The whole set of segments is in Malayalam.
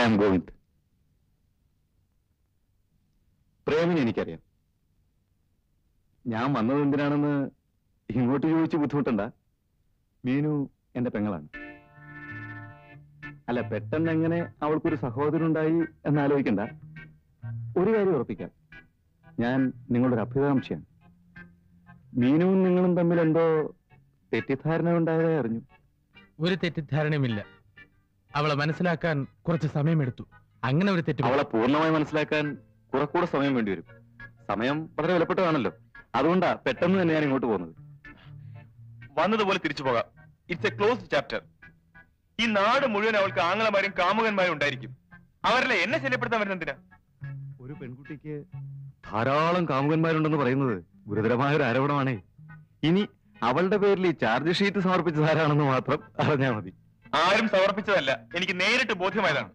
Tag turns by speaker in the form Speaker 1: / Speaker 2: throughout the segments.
Speaker 1: ഐ ആം ഗോവിന്ദ് പ്രേമിനെ എനിക്കറിയാം ഞാൻ വന്നത് എന്തിനാണെന്ന് ഇങ്ങോട്ട് ചോദിച്ച് ബുദ്ധിമുട്ടണ്ട മീനു എന്റെ പെങ്ങളാണ് അല്ല പെട്ടെന്ന് എങ്ങനെ അവൾക്കൊരു സഹോദരനുണ്ടായി എന്ന് ആലോചിക്കണ്ട ഒരു കാര്യം ഉറപ്പിക്കാം ഞാൻ നിങ്ങളുടെ ഒരു അഭികാംക്ഷയാണ് മീനുവും നിങ്ങളും തമ്മിൽ എന്തോ തെറ്റിദ്ധാരണ ഉണ്ടായതായി അറിഞ്ഞു
Speaker 2: ഒരു തെറ്റിദ്ധാരണയുമില്ല അവളെ മനസ്സിലാക്കാൻ കുറച്ച് സമയമെടുത്തു അങ്ങനെ ഒരു തെറ്റ്
Speaker 1: അവളെ പൂർണ്ണമായി മനസ്സിലാക്കാൻ കുറെ കൂടെ സമയം വേണ്ടി വരും സമയം വളരെ വിലപ്പെട്ടതാണല്ലോ അതുകൊണ്ടാ പെട്ടെന്ന് തന്നെ ഞാൻ ഇങ്ങോട്ട് പോകുന്നത്
Speaker 3: വന്നതുപോലെ തിരിച്ചു പോകാം ഇറ്റ്സ് എ ക്ലോസ്ഡ് ചാപ്റ്റർ ഈ നാട് മുഴുവൻ അവൾക്ക് ആങ്ങളമാരും കാമുകന്മാരും ഉണ്ടായിരിക്കും അവരല്ലേ എന്നെ ശല്യപ്പെടുത്താൻ വരുന്നതിനാ
Speaker 1: ഒരു പെൺകുട്ടിക്ക് ധാരാളം കാമുകന്മാരുണ്ടെന്ന് പറയുന്നത് ഗുരുതരമായ ഒരു ആരോപണമാണേ ഇനി അവളുടെ പേരിൽ ഈ ചാർജ് ഷീറ്റ് സമർപ്പിച്ചതാരാണെന്ന് മാത്രം അറിഞ്ഞാൽ മതി
Speaker 3: ആരും സമർപ്പിച്ചതല്ല എനിക്ക് നേരിട്ട് ബോധ്യമായതാണ്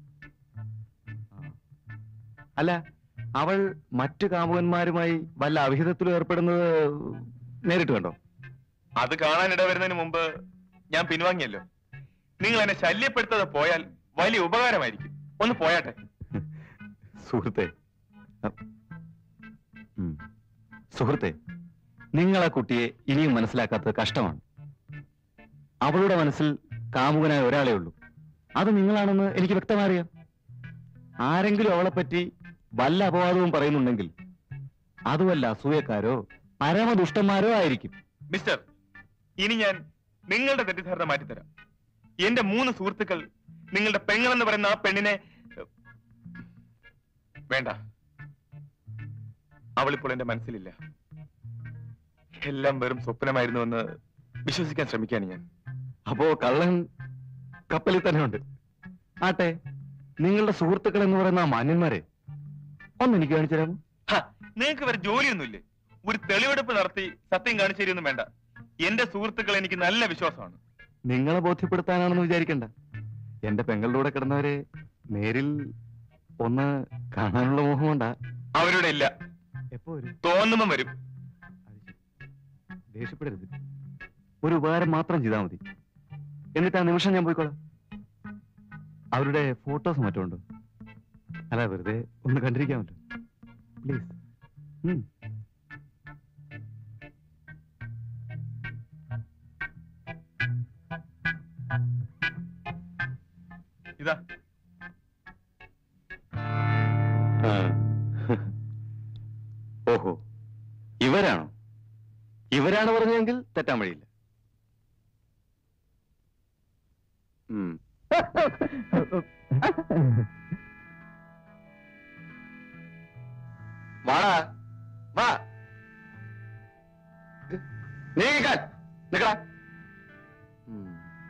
Speaker 1: അല്ല അവൾ മറ്റു കാമുകന്മാരുമായി വല്ല അവിഹിതത്തിലും ഏർപ്പെടുന്നത് നേരിട്ട് കണ്ടോ
Speaker 3: അത് കാണാൻ ഇടവരുന്നതിന് മുമ്പ് ഞാൻ പിൻവാങ്ങിയല്ലോ നിങ്ങൾ എന്നെ ശല്യപ്പെടുത്താതെ പോയാൽ വലിയ ഉപകാരമായിരിക്കും ഒന്ന് പോയാട്ടെ
Speaker 1: സുഹൃത്തെ അ- ഉം. സുഹൃത്തെ നിങ്ങൾ ആ കുട്ടിയെ ഇനിയും മനസ്സിലാക്കാത്തത് കഷ്ടമാണ് അവളുടെ മനസ്സിൽ കാമുകനായ ഒരാളേ ഉള്ളൂ അത് നിങ്ങളാണെന്ന് എനിക്ക് വ്യക്തമായി അറിയാം ആരെങ്കിലും അവളെപ്പറ്റി വല്ല അപവാദവും പറയുന്നുണ്ടെങ്കിൽ അത് വല്ല അസൂയക്കാരോ പരമദുഷ്ടന്മാരോ ആയിരിക്കും
Speaker 3: മിസ്റ്റർ ഇനി ഞാൻ നിങ്ങളുടെ തെറ്റിദ്ധാരണ മാറ്റിത്തരാം എന്റെ മൂന്ന് സുഹൃത്തുക്കൾ നിങ്ങളുടെ പെങ്ങളെന്ന് പറയുന്ന ആ പെണ്ണിനെ വേണ്ട അവളിപ്പോൾ എന്റെ മനസ്സിലില്ല എല്ലാം വെറും സ്വപ്നമായിരുന്നുവെന്ന് വിശ്വസിക്കാൻ ശ്രമിക്കാണ് ഞാൻ
Speaker 1: അപ്പോ കള്ളൻ കപ്പലിൽ തന്നെ ഉണ്ട് ആട്ടെ നിങ്ങളുടെ സുഹൃത്തുക്കൾ എന്ന് പറയുന്ന ആ മാന്യന്മാരെ ഒന്ന് എനിക്ക് കാണിച്ചു തരാമോ
Speaker 3: ഹ, നിങ്ങൾക്ക് വേറെ ജോലിയൊന്നുമില്ലേ ഒരു തെളിവെടുപ്പ് നടത്തി സത്യം കാണിച്ചു തരുമൊന്നും വേണ്ട എന്റെ സുഹൃത്തുക്കൾ എനിക്ക് നല്ല വിശ്വാസമാണ്
Speaker 1: നിങ്ങളെ ബോധ്യപ്പെടുത്താനാണെന്ന് വിചാരിക്കണ്ട എന്റെ പെങ്ങളുടെ കൂടെ കിടന്നവരെ നേരിൽ ഒന്ന് കാണാനുള്ള മോഹം കൊണ്ടാ
Speaker 3: അവരുടെ ഇല്ല
Speaker 1: എപ്പോ വരും
Speaker 3: തോന്നുമ്പം വരും
Speaker 1: അത് ശരി. ദേഷ്യപ്പെടരുത് ഒരു ഉപകാരം മാത്രം ചെയ്താൽ മതി എന്നിട്ട് ആ നിമിഷം ഞാൻ പോയിക്കോളാം അവരുടെ ഫോട്ടോസ് മറ്റോ ഉണ്ടോ അല്ല വെറുതെ ഒന്ന് കണ്ടിരിക്കാമല്ലോ പ്ലീസ്
Speaker 3: ഇതാ
Speaker 1: ഓഹോ ഇവരാണോ ഇവരാണ് പറഞ്ഞതെങ്കിൽ തെറ്റാൻ വഴിയില്ല ഉം. വാടാ വാ നീക്കാൻ നിക്കടാ ഉം.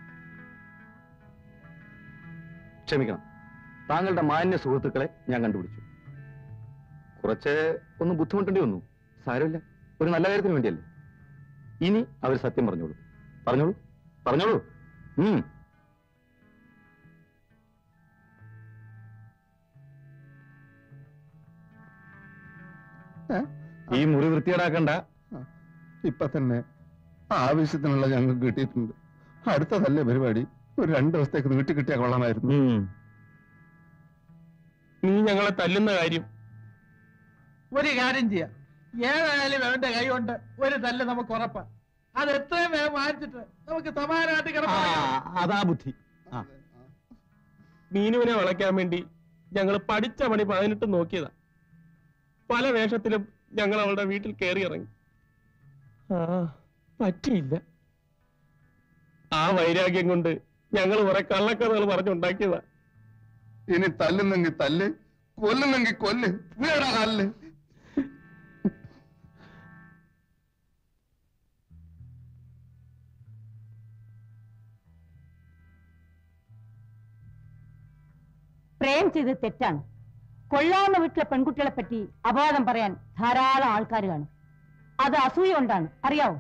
Speaker 1: ക്ഷമിക്കണം താങ്കളുടെ മാന്യ സുഹൃത്തുക്കളെ ഞാൻ കണ്ടുപിടിച്ചു കുറച്ച് ഒന്ന് ബുദ്ധിമുട്ടേണ്ടി വന്നു സാരമില്ല ഒരു നല്ല കാര്യത്തിന് വേണ്ടിയല്ലേ ഇനി അവർ സത്യം പറഞ്ഞോളൂ പറഞ്ഞോളൂ പറഞ്ഞോളൂ ഉം
Speaker 4: ഏ?
Speaker 1: ഈ മുറി വൃത്തിയേടാക്കണ്ട
Speaker 4: ഇപ്പൊ തന്നെ ആവശ്യത്തിനുള്ള ഞങ്ങൾക്ക് കിട്ടിയിട്ടുണ്ട് അടുത്തതല്ലേ പരിപാടി ഒരു രണ്ടു ദിവസത്തേക്ക് നീട്ടി കിട്ടിയാൽ കൊള്ളാമായിരുന്നു
Speaker 1: ഉം.
Speaker 2: നീ ഞങ്ങളെ തല്ലുന്ന കാര്യം ഒരു കാര്യം ചെയ്യാം ഏതായാലും അവന്റെ കൈ കൊണ്ട് ഒരു തല്ല് നമുക്ക് ഉറപ്പാ അത് എത്രയും വേഗം വാങ്ങിച്ചിട്ട് നമുക്ക് സമാനമായിട്ട്
Speaker 1: ആ,
Speaker 2: കിടക്കാം
Speaker 1: അതാ ബുദ്ധി ആ.
Speaker 2: മീനുവിനെ വളയ്ക്കാൻ വേണ്ടി ഞങ്ങൾ പഠിച്ച പണി പതിനെട്ട് നോക്കിയതാ പല വേഷത്തിലും ഞങ്ങൾ അവളുടെ വീട്ടിൽ കയറി ഇറങ്ങി ആ പറ്റിയില്ല ആ വൈരാഗ്യം കൊണ്ട് ഞങ്ങൾ കുറെ കള്ളക്കഥകൾ പറഞ്ഞുണ്ടാക്കിയതാ
Speaker 4: ഇനി തല്ലുന്നെങ്കിൽ തല്ല് കൊല്ലുന്നെങ്കിൽ കൊല്ല് വീടാ കല്ല്
Speaker 5: പ്രേം ചെയ്തത് തെറ്റാണ് കൊള്ളാവുന്ന വീട്ടിലെ പെൺകുട്ടികളെ പറ്റി അപവാദം പറയാൻ ധാരാളം ആൾക്കാർ കാണും അത് അസൂയ കൊണ്ടാണ് അറിയാവോ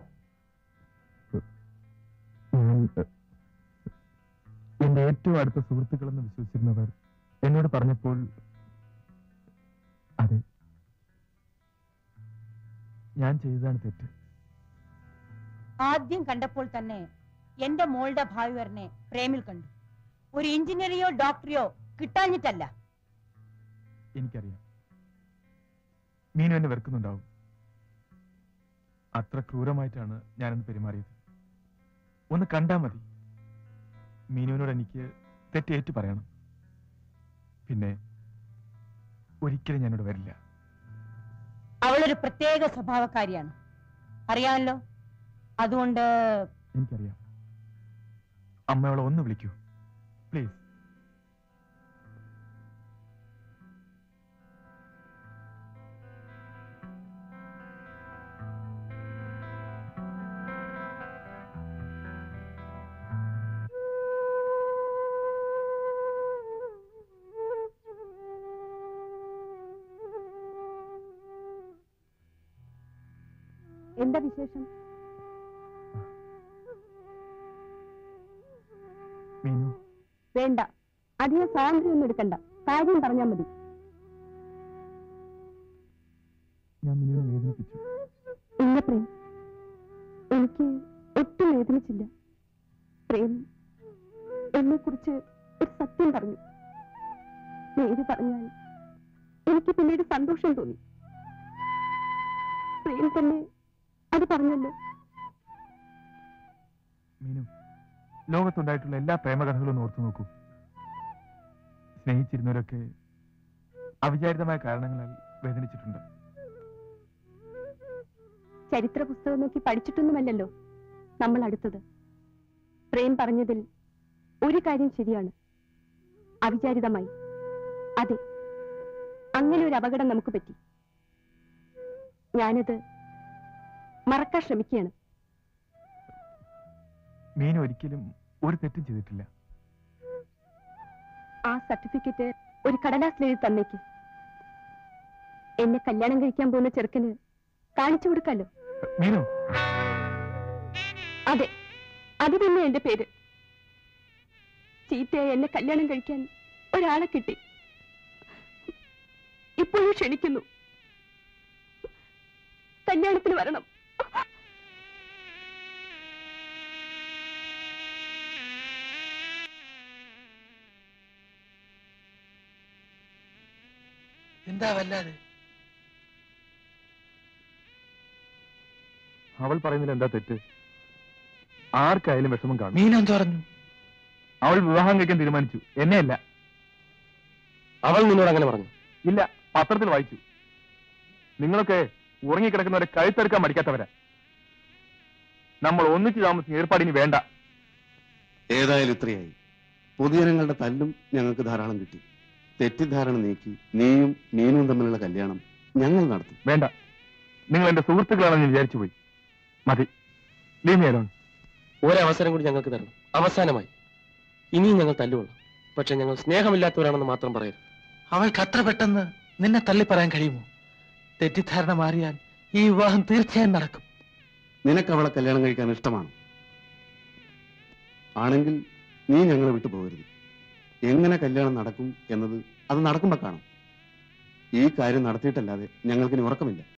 Speaker 6: എന്റെ ഏറ്റവും അടുത്ത സുഹൃത്തുക്കളെന്ന് വിശ്വസിച്ചിരുന്നവർ എന്നോട് പറഞ്ഞപ്പോൾ അതെ ഞാൻ ചെയ്തതാണ് തെറ്റ്
Speaker 5: ആദ്യം കണ്ടപ്പോൾ തന്നെ എന്റെ മോളുടെ ഭാവി വരനെ പ്രേമിൽ കണ്ടു ഒരു എഞ്ചിനീയറെയോ ഡോക്ടറെയോ കിട്ടാഞ്ഞിട്ടല്ല
Speaker 6: എനിക്കറിയാം മീനു എന്നെ വെറുക്കുന്നുണ്ടാവും അത്ര ക്രൂരമായിട്ടാണ് ഞാനന്ന് പെരുമാറിയത് ഒന്ന് കണ്ടാ മതി മീനുവിനോട് എനിക്ക് തെറ്റേറ്റു പറയണം പിന്നെ ഒരിക്കലും ഞാനിവിടെ വരില്ല
Speaker 5: അവളൊരു പ്രത്യേക സ്വഭാവക്കാരിയാണ് അറിയാമല്ലോ അതുകൊണ്ട്
Speaker 6: എനിക്കറിയാം അമ്മയോളെ ഒന്ന് വിളിക്കൂ പ്ലീസ്
Speaker 5: എന്താ വിശേഷം
Speaker 6: മീനു
Speaker 5: വേണ്ട അധികം സ്വാതന്ത്ര്യമൊന്നും എടുക്കണ്ട കാര്യം പറഞ്ഞാൽ മതി
Speaker 6: ഞാൻ മീനുവിനെ വേദനിപ്പിച്ചു
Speaker 5: ഇല്ല പ്രേം എനിക്ക് ഒട്ടും വേദനിച്ചില്ല പ്രേം എന്നെ കുറിച്ച് ഒരു സത്യം പറഞ്ഞു നേര് പറഞ്ഞാൽ എനിക്ക് പിന്നീട് സന്തോഷം തോന്നി പ്രേം തന്നെ അത് പറഞ്ഞല്ലോ
Speaker 6: മീനു ലോകത്തുണ്ടായിട്ടുള്ള എല്ലാ പ്രേമകഥകളും ഒന്ന് ഓർത്തു നോക്കൂ സ്നേഹിച്ചിരുന്നവരൊക്കെ അവിചാരിതമായ കാരണങ്ങളാൽ വേദനിച്ചിട്ടുണ്ട്
Speaker 5: ചരിത്ര പുസ്തകം നോക്കി പഠിച്ചിട്ടൊന്നുമല്ലല്ലോ നമ്മൾ അടുത്തത് പ്രേം പറഞ്ഞതിൽ ഒരു കാര്യം ശരിയാണ് അവിചാരിതമായി അതെ അങ്ങനെ ഒരു അപകടം നമുക്ക് പറ്റി ഞാനത് മറക്കാൻ ശ്രമിക്കുകയാണ്
Speaker 6: മീനു ഒരിക്കലും ഒരു തെറ്റും ചെയ്തിട്ടില്ല
Speaker 5: ആ സർട്ടിഫിക്കറ്റ് ഒരു കടലാസിൽ എഴുതി തന്നേക്ക് എന്നെ കല്യാണം കഴിക്കാൻ പോകുന്ന ചെറുക്കന് കാണിച്ചു കൊടുക്കാലോ
Speaker 6: മീനു
Speaker 5: അതെ അത് തന്നെ എന്റെ പേര് ചീത്തയായി എന്നെ കല്യാണം കഴിക്കാൻ ഒരാളെ കിട്ടി ഇപ്പോഴും ക്ഷണിക്കുന്നു കല്യാണത്തിന് വരണം
Speaker 2: എന്താ വല്ലാതെ
Speaker 6: അവൾ പറയുന്നതിൽ എന്താ തെറ്റ് ആർക്കായാലും വിഷമം കാണും
Speaker 2: മീനെന്ത് പറഞ്ഞു
Speaker 6: അവൾ വിവാഹം കഴിക്കാൻ തീരുമാനിച്ചു എന്നെയല്ല
Speaker 1: അവൾ നിന്നോട് അങ്ങനെ പറഞ്ഞു
Speaker 6: ഇല്ല പത്രത്തിൽ വായിച്ചു നിങ്ങളൊക്കെ ഉറങ്ങിക്കിടക്കുന്നവരെ കഴുത്തെടുക്കാൻ മടിക്കാത്തവരാ നമ്മൾ ഒന്നിച്ചു താമസിക്കുന്ന ഏർപ്പാടിന് വേണ്ട
Speaker 4: ഏതായാലും ഇത്രയായി പൊതുജനങ്ങളുടെ തല്ലും ഞങ്ങൾക്ക് ധാരാളം കിട്ടി തെറ്റിദ്ധാരണ നീക്കി നീയും മീനും തമ്മിലുള്ള കല്യാണം ഞങ്ങൾ നടത്തും
Speaker 6: വേണ്ട നിങ്ങൾ എന്റെ സുഹൃത്തുക്കളാണെന്ന് വിചാരിച്ചു പോയി മതി ലീവ് മീ അലോൺ
Speaker 7: ഒരവസരം കൂടി ഞങ്ങൾക്ക് തരണം അവസാനമായി ഇനിയും ഞങ്ങൾ തല്ലുകൊള്ളാം പക്ഷെ ഞങ്ങൾ സ്നേഹമില്ലാത്തവരാണെന്ന് മാത്രം പറയരുത്
Speaker 2: അവൾക്ക് അത്ര പെട്ടെന്ന് നിന്നെ തള്ളി പറയാൻ കഴിയുമോ തെറ്റിദ്ധാരണ മാറിയാൽ ഈ വിവാഹം തീർച്ചയായും നടക്കും
Speaker 4: നിനക്ക് അവളെ കല്യാണം കഴിക്കാൻ ഇഷ്ടമാണ് ആണെങ്കിൽ നീ ഞങ്ങളെ വിട്ടു പോകരുത് എങ്ങനെ കല്യാണം നടക്കും എന്നത് അത് നടക്കുമ്പോ കാണാം ഈ കാര്യം നടത്തിയിട്ടല്ലാതെ ഞങ്ങൾക്കിനി ഉറക്കമില്ല